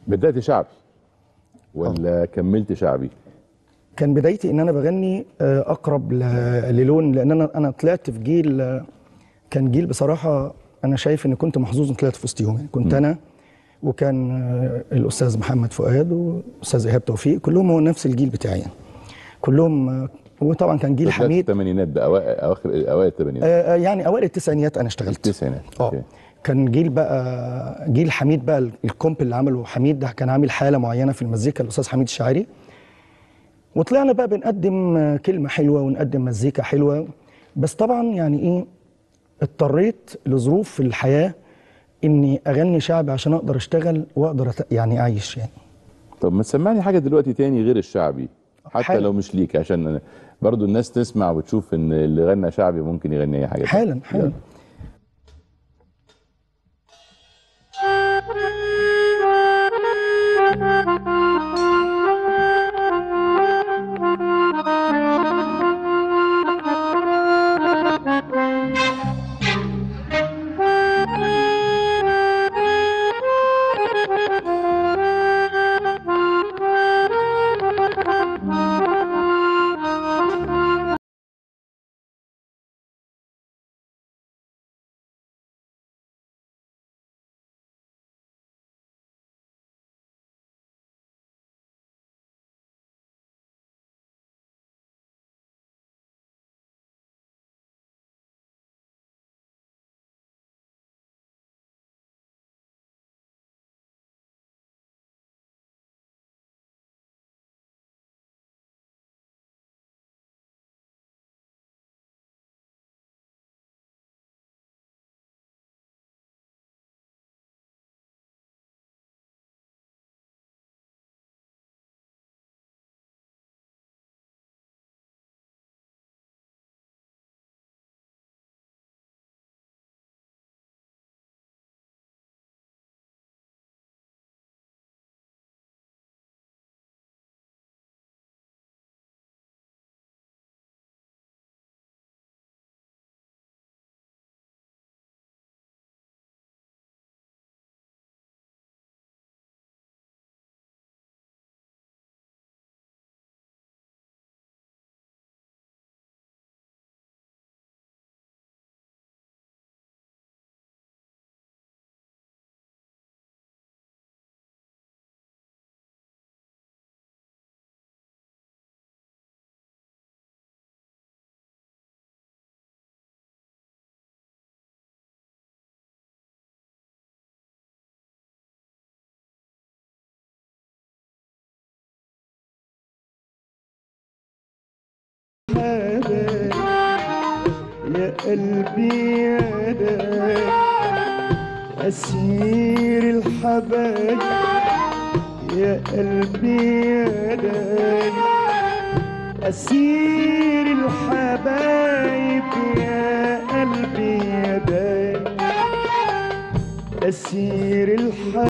بدات شعبي ولا كملت شعبي كان بدايتي ان انا بغني آه، اقرب ل- للون لان انا انا طلعت في جيل آه، كان جيل بصراحه انا شايف ان كنت محظوظ ان طلعت في وسطهم يعني كنت انا وكان آه، الاستاذ محمد فؤاد والاستاذ ايهاب توفيق كلهم هو نفس الجيل بتاعي يعني. كلهم آه، وطبعا كان جيل بدأت في حميد الثمانينات ده أوائل اواخر اوائل الثمانينات آه، آه، يعني اوائل التسعينيات انا اشتغلت التسعينات اه أوكي. كان جيل بقى جيل حميد بقى الكومب اللي عمله حميد ده كان عامل حاله معينه في المزيكا الاستاذ حميد الشاعري وطلعنا بقى بنقدم آه، كلمه حلوه ونقدم مزيكا حلوه بس طبعا يعني ايه اضطريت لظروف في الحياه اني اغني شعبي عشان اقدر اشتغل واقدر أت- يعني اعيش يعني طب ما تسمعني حاجه دلوقتي تاني غير الشعبي حتى حالا. لو مش ليك عشان برضو الناس تسمع وتشوف ان اللي غنى شعبي ممكن يغني اي حاجه تانية. حالا حالا يا قلبي يا ده أسير الحبايب يا قلبي يا ده أسير الحبايب يا قلبي يا ده أسير الحبايب